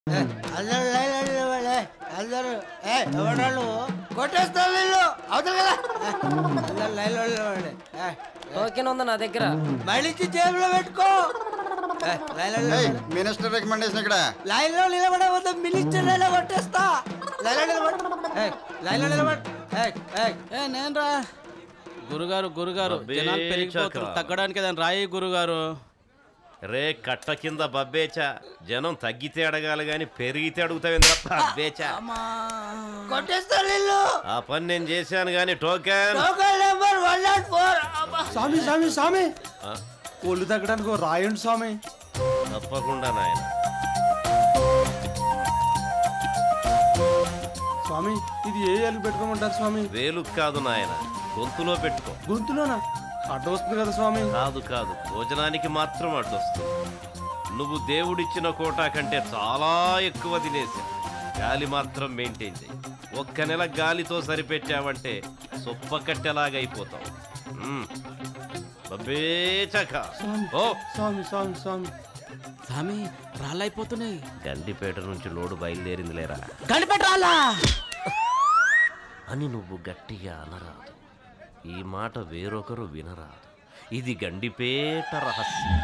అందరూ లైన్ లో నిలబడే అందరూ ఏ ఎవడాలు కొట్టేస్తావు వీళ్ళు అవతల కదా అందరూ లైన్ లో నిలబడే ఏ, టోకెన్ ఉంది నా దగ్గర మళ్ళీ జేబులో పెట్టుకో ఏ, లైన్ లో ఏయ్, నిలబడు. మినిస్టర్ రికమెండేషన్ ఇక్కడ లైన్ లో నిలబడవద్దు మినిస్టర్ లైన్ లో కొట్టేస్తా లైన్ లో నిలబడు ఏయ్, లైన్ లో నిలబడు ఏయ్, ఏయ్. ఏ నేను రా గురుగారు గురుగారు అబ్బే జనాలు పెరిగిపోతారు చక్ర. తగ్గడానికి ఏదైనా రాయి గురుగారు రే కట్ట కింద బబ్బేచా జనం తగ్గితే అడగాలి గాని పెరిగితే అడుగుతావేంద్ర బబ్బేచా కొట్టేస్తా వీళ్ళు ఆ పని నేను చేశాను గాని token token number one nought four స్వామి స్వామి స్వామి ఆ, ఒళ్ళు తగ్గడానికి ఓ రాయండి స్వామి తప్పకుండా నాయన స్వామి ఇది ఏ ఏళ్ళు పెట్టుకోమంటారు స్వామి వేలు కాదు నాయన గొంతులో పెట్టుకో గొంతులోనా అడ్డు వస్తుంది కదా స్వామి కాదు కాదు భోజనానికి మాత్రం అడ్డొస్తుంది నువ్వు దేవుడిచ్చిన కోటా కంటే చాలా ఎక్కువ తినేసా గాలి మాత్రం మెయింటైన్ చేయి ఒక్క నెల గాలితో సరిపెట్టావంటే సొప్ప కట్టెలాగైపోతావు మ్మ్. బబ్బే చక ఓ స్వామి స్వామి స్వామి స్వామి రాళ్ళైపోతున్నాయి గండిపేట నుంచి లోడు బయలుదేరింది లేరా గడిపెట్టాలా అని నువ్వు గట్టిగా అనరాదు ఈ మాట వేరొకరు వినరాదు ఇది గండిపేట రహస్యం